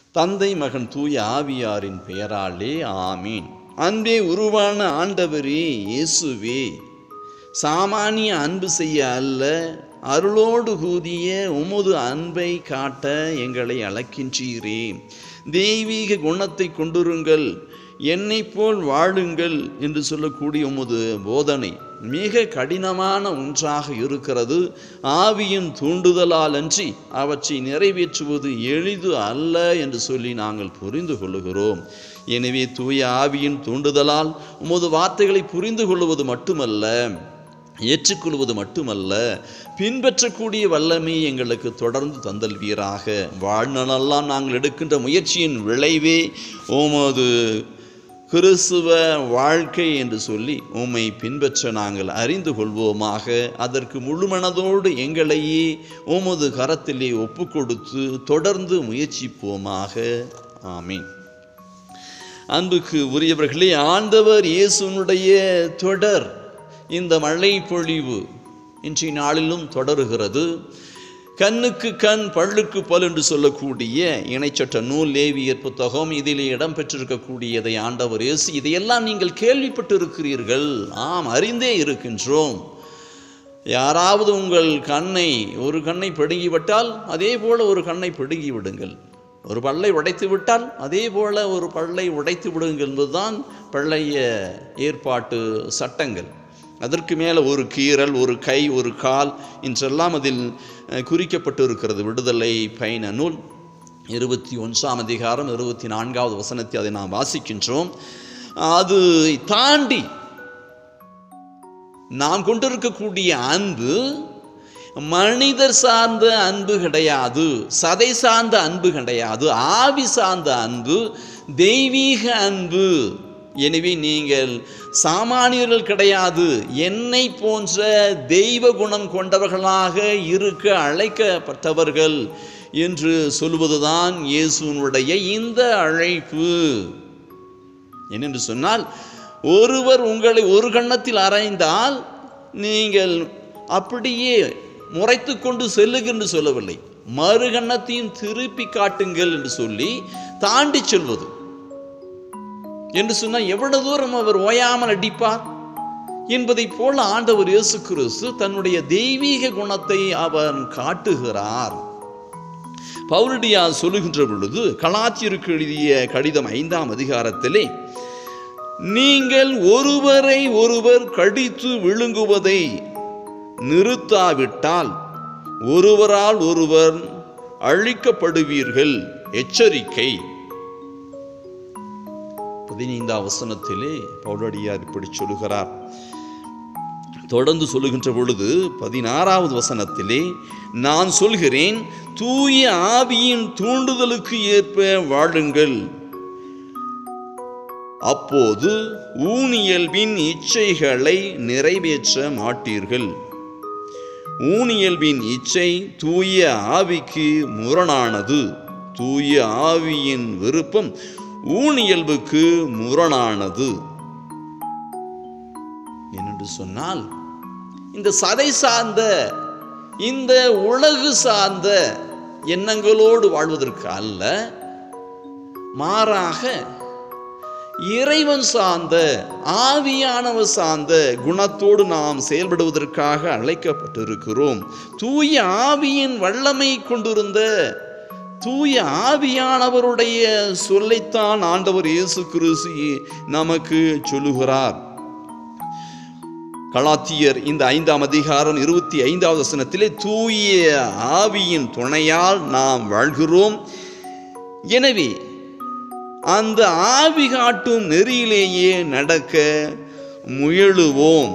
தந்தை மகன் தூய ஆவியாரின் பெயராலே ஆமீன் அன்பே உருவான ஆண்டவரே இயேசுவே சாமானிய அன்பு செய்ய அல்ல அருளோடு கூதிய உமது அன்பை காட்ட எங்களை அழைக்கின்றீரே தெய்வீக குணத்தை கொண்டிருங்கள் என்னைப் போல் வாழுங்கள் என்று சொல்லக்கூடிய உமது போதனை மிக கடினமான ஒன்றாக இருக்கிறது ஆவியின் தூண்டுதலால் அன்றி அவற்றை நிறைவேற்றுவது எளிது அல்ல என்று சொல்லி நாங்கள் புரிந்து கொள்ளுகிறோம் எனவே தூய ஆவியின் தூண்டுதலால் உமது வார்த்தைகளை புரிந்து கொள்வது மட்டுமல்ல ஏற்றுக்கொள்வது மட்டுமல்ல பின்பற்றக்கூடிய வல்லமை எங்களுக்கு தொடர்ந்து தந்தல்வீராக வாழ்நாளெல்லாம் நாங்கள் எடுக்கின்ற முயற்சியின் விளைவே உமது கிறிஸ்துவ வாழ்க்கை என்று சொல்லி உம்மை பின்பற்ற நாங்கள் அறிந்து கொள்வோமாக அதற்கு முழுமனதோடு எங்களையே உமது கரத்திலே ஒப்பு கொடுத்து தொடர்ந்து முயற்சிப்போமாக ஆமீன் அன்புக்கு உரியவர்களே ஆண்டவர் இயேசுனுடைய தொடர் இந்த மழை பொழிவு இன்றைய நாளிலும் தொடருகிறது கண்ணுக்கு கண் பல்லுக்கு பல் என்று சொல்லக்கூடிய இணைச்சட்ட நூல் லேவியர் புத்தகம் இதிலே இடம்பெற்றிருக்கக்கூடியதை ஆண்டவர் இயேசு இதையெல்லாம் நீங்கள் கேள்விப்பட்டு இருக்கிறீர்கள் ஆம் அறிந்தே இருக்கின்றோம் யாராவது உங்கள் கண்ணை ஒரு கண்ணை பிடுங்கி விட்டால் அதே போல ஒரு கண்ணை பிடுங்கி விடுங்கள் ஒரு பல்லை உடைத்து விட்டால் அதே போல ஒரு பல்லை உடைத்து விடுங்கள் என்பதுதான் பழைய ஏற்பாட்டு சட்டங்கள் அதற்கு மேலே ஒரு கீறல் ஒரு கை ஒரு கால் என்றெல்லாம் அதில் குறிக்கப்பட்டு இருக்கிறது விடுதலை பயண நூல் இருபத்தி ஒன்றாம் அதிகாரம் இருபத்தி நான்காவது வசனத்தை அதை நாம் வாசிக்கின்றோம் அது தாண்டி நாம் கொண்டிருக்கக்கூடிய அன்பு மனிதர் சார்ந்த அன்பு கிடையாது சதை சார்ந்த அன்பு கிடையாது ஆவி சார்ந்த அன்பு தெய்வீக அன்பு எனவே நீங்கள் சாமானியர்கள் கிடையாது என்னை போன்ற தெய்வ குணம் கொண்டவர்களாக இருக்க அழைக்கப்பட்டவர்கள் என்று சொல்வதுதான் இயேசுனுடைய இந்த அழைப்பு என்னென்று சொன்னால் ஒருவர் உங்களை ஒரு கண்ணத்தில் அறைந்தால் நீங்கள் அப்படியே முறைத்து கொண்டு செல்லுகின்ற சொல்லவில்லை மறுகண்ணத்தையும் திருப்பி காட்டுங்கள் என்று சொல்லி தாண்டி செல்வது என்று சொன்னால் எவ்வளவு தூரம் அவர் ஓயாமல் அடிப்பார் என்பதை போல ஆண்டவர் இயேசு கிறிஸ்து தன்னுடைய தெய்வீக குணத்தை அவர் காட்டுகிறார் பவுலடியா சொல்லுகின்ற பொழுது கலாச்சிற்கு எழுதிய கடிதம் ஐந்தாம் அதிகாரத்திலே நீங்கள் ஒருவரை ஒருவர் கடித்து விழுங்குவதை நிறுத்தாவிட்டால் ஒருவரால் ஒருவர் அழிக்கப்படுவீர்கள் எச்சரிக்கை பதினைந்தாம் வசனத்திலே பவுலடியார் இப்படி சொல்லுகிறார் தொடர்ந்து சொல்லுகின்ற பொழுது பதினாறாவது வசனத்திலே நான் சொல்கிறேன் தூய ஆவியின் தூண்டுதலுக்கு ஏற்ப வாழுங்கள் அப்போது ஊனியல்பின் இச்சைகளை நிறைவேற்ற மாட்டீர்கள் ஊனியல்பின் இச்சை தூய ஆவிக்கு முரணானது தூய ஆவியின் விருப்பம் ஊனியல்புக்கு முரணானது என்று சொன்னால் இந்த சதை சார்ந்த இந்த உலகு சார்ந்த எண்ணங்களோடு வாழ்வதற்கு அல்ல மாறாக இறைவன் சார்ந்த ஆவியானவர் சார்ந்த குணத்தோடு நாம் செயல்படுவதற்காக அழைக்கப்பட்டிருக்கிறோம் தூய ஆவியின் வல்லமை கொண்டிருந்த தூய ஆவியானவருடைய சொல்லைத்தான் ஆண்டவர் இயேசு கிறிஸ்து நமக்கு சொல்லுகிறார் கலாத்தியர் இந்த ஐந்தாம் அதிகாரம் இருபத்தி ஐந்தாவது வசனத்திலே தூய ஆவியின் துணையால் நாம் வாழ்கிறோம் எனவே அந்த ஆவி காட்டும் நெறியிலேயே நடக்க முயலுவோம்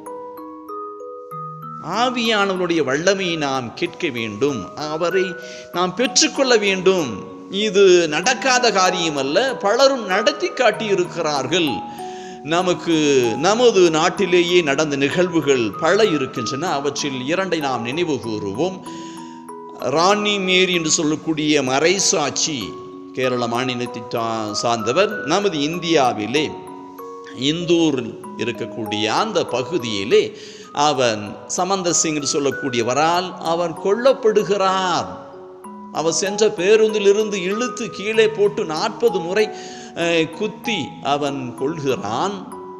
ஆவியானவருடைய வல்லமையை நாம் கேட்க வேண்டும் அவரை நாம் பெற்றுக்கொள்ள வேண்டும் இது நடக்காத காரியம் அல்ல பலரும் நடத்தி காட்டியிருக்கிறார்கள் நமக்கு நமது நாட்டிலேயே நடந்த நிகழ்வுகள் பல இருக்கின்றன அவற்றில் இரண்டை நாம் நினைவு கூறுவோம் ராணி மேரி என்று சொல்லக்கூடிய மறைசாட்சி கேரள மாநிலத்தை சார்ந்தவர் நமது இந்தியாவிலே இந்தூர் இருக்கக்கூடிய அந்த பகுதியிலே அவன் சமந்த சிங் என்று சொல்லக்கூடியவரால் அவன் கொல்லப்படுகிறார் அவன் சென்ற பேருந்திலிருந்து இழுத்து கீழே போட்டு நாற்பது முறை அஹ், குத்தி அவன் கொள்கிறான்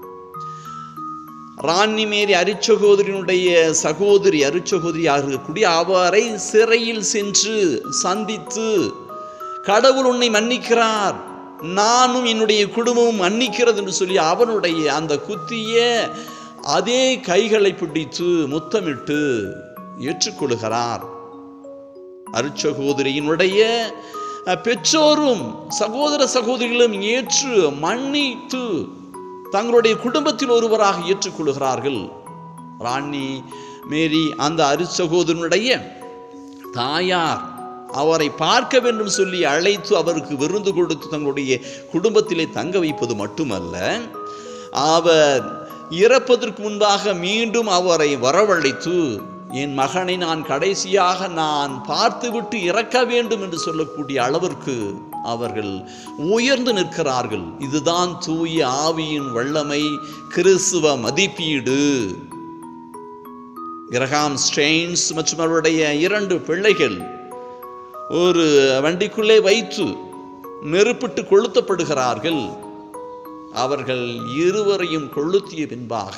ராணி மேரி அரிச்சகோதரியினுடைய சகோதரி அரிச்சகோதரியாக இருக்கக்கூடிய அவரை சிறையில் சென்று சந்தித்து கடவுள் உன்னை மன்னிக்கிறார் நானும் என்னுடைய குடும்பமும் மன்னிக்கிறது என்று சொல்லி அவனுடைய அந்த குத்திய அதே கைகளை பிடித்து முத்தமிட்டு ஏற்றுக்கொள்கிறார் அருட்சகோதரியினுடைய அஹ், பெற்றோரும் சகோதர சகோதரிகளும் ஏற்று மன்னித்து தங்களுடைய குடும்பத்தில் ஒருவராக ஏற்றுக்கொள்கிறார்கள் ராணி மேரி அந்த அருட்சகோதரனுடைய தாயார் அவரை பார்க்க வேண்டும் சொல்லி அழைத்து அவருக்கு விருந்து கொடுத்து தங்களுடைய குடும்பத்திலே தங்க வைப்பது மட்டுமல்ல அவர் இறப்பதற்கு முன்பாக மீண்டும் அவரை வரவழைத்து என் மகனை நான் கடைசியாக நான் பார்த்துவிட்டு இறக்க வேண்டும் என்று சொல்லக்கூடிய அளவிற்கு அவர்கள் உயர்ந்து நிற்கிறார்கள் இதுதான் தூய ஆவியின் வல்லமை கிறிஸ்துவ மதிப்பீடு கிரகாம் ஸ்டெயின்ஸ் மற்றும் அவருடைய இரண்டு பிள்ளைகள் ஒரு வண்டிக்குள்ளே வைத்து நெருப்பிட்டு கொளுத்தப்படுகிறார்கள் அவர்கள் இருவரையும் கொளுத்திய பின்பாக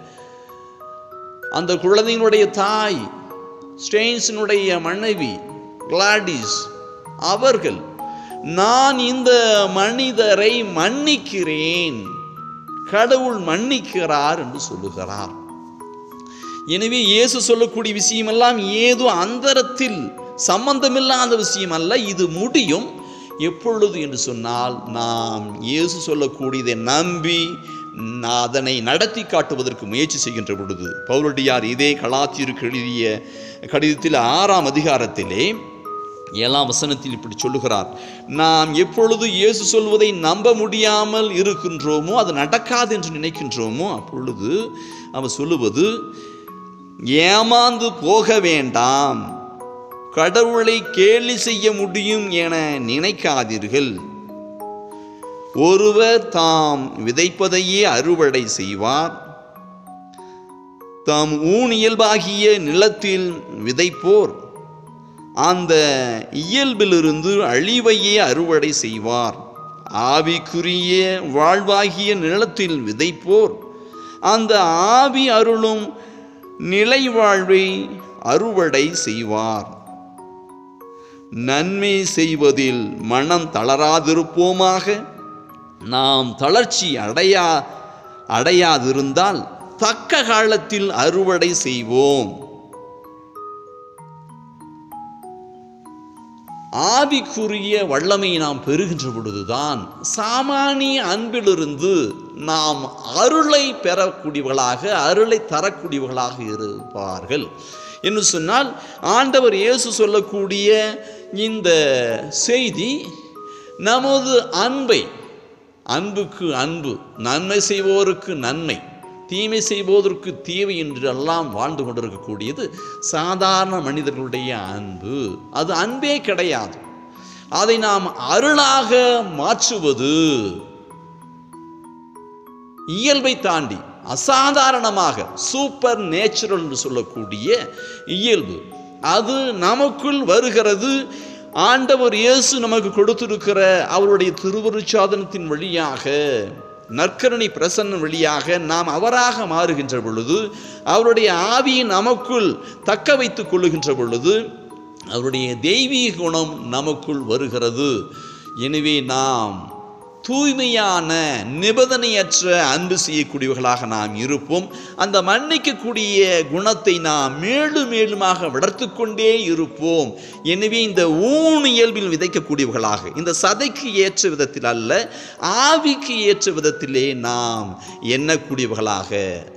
அந்த குழந்தையினுடைய தாய் ஸ்டெயின்ஸினுடைய மனைவி கிளாடிஸ் அவர்கள் நான் இந்த மனிதரை மன்னிக்கிறேன் கடவுள் மன்னிக்கிறார் என்று சொல்லுகிறார் எனவே இயேசு சொல்லக்கூடிய விஷயமெல்லாம் ஏதோ அந்தரத்தில் சம்பந்தமில்லாத விஷயம் அல்ல இது முடியும் எப்பொழுது என்று சொன்னால் நாம் இயேசு சொல்லக்கூடியதை நம்பி ந- அதனை நடத்தி காட்டுவதற்கு முயற்சி செய்கின்ற பொழுது பவுலடியார் இதே கலாத்திற்கு எழுதிய கடிதத்தில் ஆறாம் அதிகாரத்திலே ஏழாம் வசனத்தில் இப்படி சொல்லுகிறார் நாம் எப்பொழுது இயேசு சொல்வதை நம்ப முடியாமல் இருக்கின்றோமோ அது நடக்காது என்று நினைக்கின்றோமோ அப்பொழுது அவர் சொல்லுவது ஏமாந்து போக வேண்டாம் கடவுளை கேலி செய்ய முடியும் என நினைக்காதீர்கள் ஒருவர் தாம் விதைப்பதையே அறுவடை செய்வார் தாம் ஊனியல்பாகிய நிலத்தில் விதைப்போர் அந்த இயல்பிலிருந்து அழிவையே அறுவடை செய்வார் ஆவிக்குரிய வாழ்வாகிய நிலத்தில் விதைப்போர் அந்த ஆவி அருளும் நிலை வாழ்வை அறுவடை செய்வார் நன்மை செய்வதில் மனம் தளராதிருப்போமாக நாம் தளர்ச்சி அடையா அடையாதிருந்தால் தக்க காலத்தில் அறுவடை செய்வோம் ஆவிக்குரிய வல்லமையை நாம் பெறுகின்ற பொழுதுதான் சாமானிய அன்பிலிருந்து நாம் அருளை பெறக்கூடியவர்களாக அருளை தரக்கூடியவர்களாக இருப்பார்கள் என்று சொன்னால் ஆண்டவர் இயேசு சொல்லக்கூடிய இந்த செய்தி நமது அன்பை அன்புக்கு அன்பு நன்மை செய்வோருக்கு நன்மை தீமை செய்வோதற்கு தீமை என்று எல்லாம் வாழ்ந்து கொண்டிருக்கக்கூடியது சாதாரண மனிதர்களுடைய அன்பு அது அன்பே கிடையாது அதை நாம் அருளாக மாற்றுவது இயல்பை தாண்டி அசாதாரணமாக சூப்பர் நேச்சுரல் என்று சொல்லக்கூடிய இயல்பு அது நமக்குள் வருகிறது ஆண்டவர் இயேசு நமக்கு கொடுத்திருக்கிற அவருடைய திருவருச்சாதனத்தின் வழியாக நற்கருணை பிரசன்ன வழியாக நாம் அவராக மாறுகின்ற பொழுது அவருடைய ஆவியை நமக்குள் தக்க வைத்துக் கொள்ளுகின்ற பொழுது அவருடைய தெய்வீக குணம் நமக்குள் வருகிறது எனவே நாம் தூய்மையான நிபந்தனையற்ற அன்பு செய்யக்கூடியவர்களாக நாம் இருப்போம் அந்த மன்னிக்கக்கூடிய குணத்தை நாம் மேலும் மேலுமாக வளர்த்து கொண்டே இருப்போம் எனவே இந்த ஊன் இயல்பில் விதைக்கக்கூடியவர்களாக இந்த சதைக்கு ஏற்ற விதத்தில் அல்ல ஆவிக்கு ஏற்ற விதத்திலே நாம் எண்ணக்கூடியவர்களாக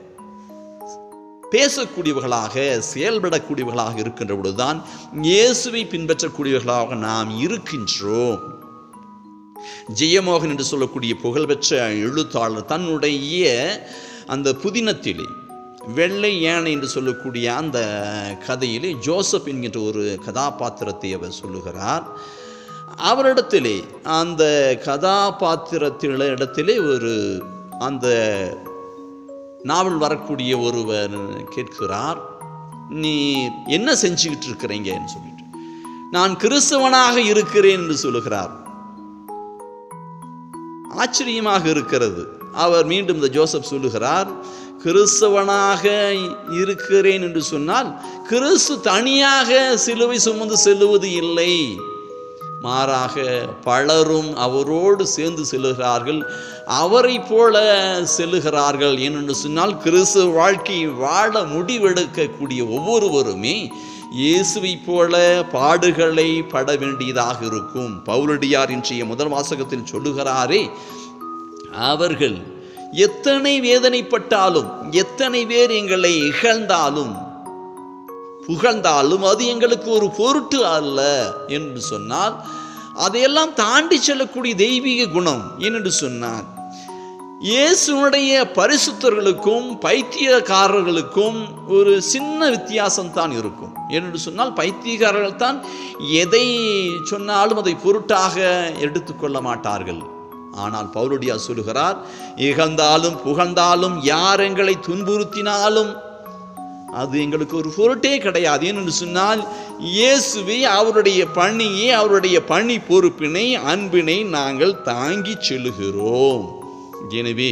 பேசக்கூடியவர்களாக செயல்படக்கூடியவர்களாக இருக்கின்ற பொழுதுதான் இயேசுவை பின்பற்றக்கூடியவர்களாக நாம் இருக்கின்றோம் ஜெயமோகன் என்று சொல்லக்கூடிய புகழ்பெற்ற எழுத்தாளர் தன்னுடைய அந்த புதினத்திலே வெள்ளை யானை என்று சொல்லக்கூடிய அந்த கதையிலே ஜோசப் என்கின்ற ஒரு கதாபாத்திரத்தை அவர் சொல்லுகிறார் அவரிடத்திலே அந்த கதாபாத்திரத்தில இடத்திலே ஒரு அந்த நாவல் வரக்கூடிய ஒருவர் கேட்கிறார் நீ என்ன செஞ்சுக்கிட்டு இருக்கிறீங்கன்னு சொல்லிட்டு நான் கிறிஸ்தவனாக இருக்கிறேன் என்று சொல்லுகிறார் ஆச்சரியமாக இருக்கிறது அவர் மீண்டும் இந்த ஜோசப் சொல்லுகிறார் கிறிஸ்தவனாக இருக்கிறேன் என்று சொன்னால் கிறிஸ்து தனியாக சிலுவை சுமந்து செல்லுவது இல்லை மாறாக பலரும் அவரோடு சேர்ந்து செல்லுகிறார்கள் அவரை போல செல்லுகிறார்கள் ஏனென்று சொன்னால் கிறிஸ்து வாழ்க்கை வாழ முடிவெடுக்கக்கூடிய ஒவ்வொருவருமே இயேசுவை போல பாடுகளை பட வேண்டியதாக இருக்கும் பவுலடியார் இன்றைய முதல் வாசகத்தில் சொல்லுகிறாரே அவர்கள் எத்தனை வேதனைப்பட்டாலும் எத்தனை பேர் எங்களை இகழ்ந்தாலும் புகழ்ந்தாலும் அது எங்களுக்கு ஒரு பொருட்டு அல்ல என்று சொன்னால் அதையெல்லாம் தாண்டி செல்லக்கூடிய தெய்வீக குணம் ஏனென்று சொன்னார் இயேசுனுடைய பரிசுத்தர்களுக்கும் பைத்தியக்காரர்களுக்கும் ஒரு சின்ன வித்தியாசம் தான் இருக்கும் ஏனென்று சொன்னால் பைத்தியக்காரர்கள் தான் எதை சொன்னாலும் அதை பொருட்டாக எடுத்துக்கொள்ள மாட்டார்கள் ஆனால் பவுலுடியா சொல்லுகிறார் இகழ்ந்தாலும் புகழ்ந்தாலும் யார் எங்களை துன்புறுத்தினாலும் அது எங்களுக்கு ஒரு பொருட்டே கிடையாது ஏனென்று சொன்னால் இயேசுவை அவருடைய பணியை அவருடைய பணி பொறுப்பினை அன்பினை நாங்கள் தாங்கி செல்லுகிறோம் எனவே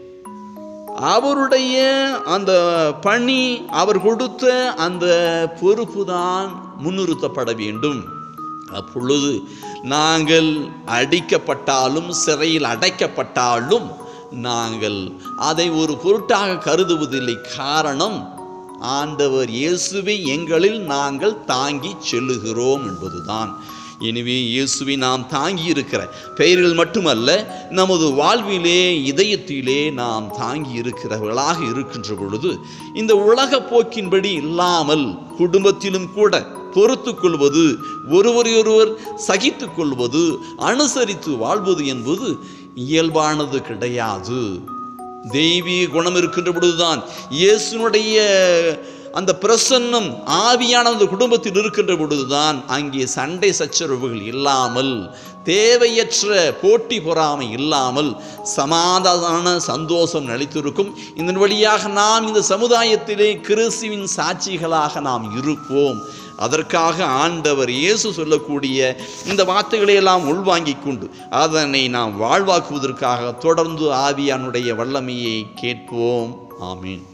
அவருடைய அந்த பணி அவர் கொடுத்த அந்த பொறுப்பு தான் முன்னிறுத்தப்பட வேண்டும் அப்பொழுது நாங்கள் அடிக்கப்பட்டாலும் சிறையில் அடைக்கப்பட்டாலும் நாங்கள் அதை ஒரு பொருட்டாக கருதுவதில்லை காரணம் ஆண்டவர் இயேசுவை எங்களில் நாங்கள் தாங்கி செல்லுகிறோம் என்பதுதான் எனவே இயேசுவை நாம் தாங்கி இருக்கிற பெயர்கள் மட்டுமல்ல நமது வாழ்விலே இதயத்திலே நாம் தாங்கி இருக்கிறவர்களாக இருக்கின்ற பொழுது இந்த உலக போக்கின்படி இல்லாமல் குடும்பத்திலும் கூட பொறுத்து கொள்வது ஒருவரையொருவர் சகித்து கொள்வது அனுசரித்து வாழ்வது என்பது இயல்பானது கிடையாது தெய்வீக குணம் இருக்கின்ற பொழுதுதான் இயேசுனுடைய அந்த பிரசன்னம் ஆவியான அந்த குடும்பத்தில் இருக்கின்ற பொழுதுதான் அங்கே சண்டை சச்சரவுகள் இல்லாமல் தேவையற்ற போட்டி பொறாமை இல்லாமல் சமாதான சந்தோஷம் நிலைத்திருக்கும் இதன் வழியாக நாம் இந்த சமுதாயத்திலே கிறிஸ்துவின் சாட்சிகளாக நாம் இருப்போம் அதற்காக ஆண்டவர் இயேசு சொல்லக்கூடிய இந்த வார்த்தைகளை எல்லாம் உள்வாங்கிக் கொண்டு அதனை நாம் வாழ்வாக்குவதற்காக தொடர்ந்து ஆவியானுடைய வல்லமையை கேட்போம் ஆமீன்